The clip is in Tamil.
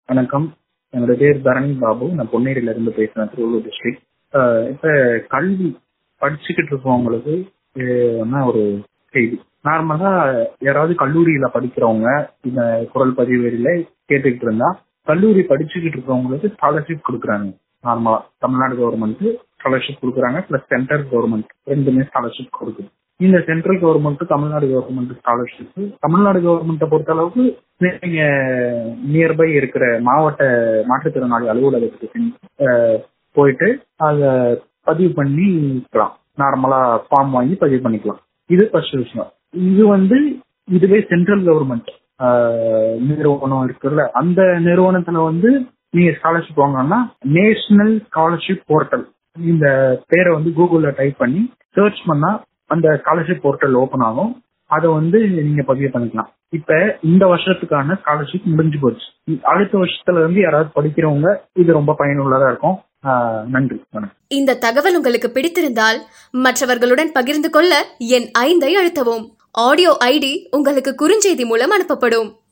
வணக்கம் என்னோட பேர் தரணி பாபு நான் பொன்னேரியில இருந்து பேசுறேன் திருவள்ளூர் டிஸ்ட்ரிக்ட் இப்ப கல்வி படிச்சுக்கிட்டு இருக்கவங்களுக்கு அஹ், என்ன ஒரு செய்தி நார்மலா யாராவது கல்லூரியில படிக்கிறவங்க இந்த குரல் பதிவேறில கேட்டுக்கிட்டு இருந்தா கல்லூரி படிச்சுக்கிட்டு இருக்கவங்களுக்கு ஸ்காலர்ஷிப் கொடுக்குறாங்க நார்மலா தமிழ்நாடு கவர்மெண்ட் ஸ்காலர்ஷிப் கொடுக்குறாங்க பிளஸ் சென்ட்ரல் கவர்மெண்ட் ரெண்டுமே ஸ்காலர்ஷிப் கொடுக்குது இந்த central government Tamil Nadu government scholarship Tamil Nadu கவர்மெண்ட்டை பொறுத்த அளவுக்கு நீங்க நியர்பை இருக்கிற மாவட்ட மாற்றுத்திறனாளி அலுவலகத்துக்கு சென்று, அஹ், போயிட்டு அதை பதிவு பண்ணிக்கலாம் நார்மலா ஃபார்ம் வாங்கி பதிவு பண்ணிக்கலாம் இது ஃபர்ஸ்ட் விஷயம் இது வந்து இதுவே சென்ட்ரல் கவர்மெண்ட் நிறுவனம் இருக்குல்ல அந்த நிறுவனத்துல வந்து நீங்க ஸ்காலர்ஷிப் வாங்கணும்னா நேஷனல் ஸ்காலர்ஷிப் போர்ட்டல் இந்த பேரை வந்து கூகுள்ல டைப் பண்ணி சர்ச் பண்ணா அந்த ஸ்காலர்ஷிப் போர்ட்டல் ஓபன் ஆகும் அதை வந்து நீங்க பதிவு பண்ணிக்கலாம் இப்ப இந்த வருஷத்துக்கான ஸ்காலர்ஷிப் முடிஞ்சு போச்சு அடுத்த வருஷத்துல இருந்து யாராவது படிக்கிறவங்க இது ரொம்ப பயனுள்ளதா இருக்கும் ஆஹ் நன்றி வணக்கம் இந்த தகவல் உங்களுக்கு பிடித்திருந்தால் மற்றவர்களுடன் பகிர்ந்து கொள்ள என் ஐந்தை அழுத்தவும் ஆடியோ ஐடி உங்களுக்கு குறுஞ்செய்தி மூலம் அனுப்பப்படும்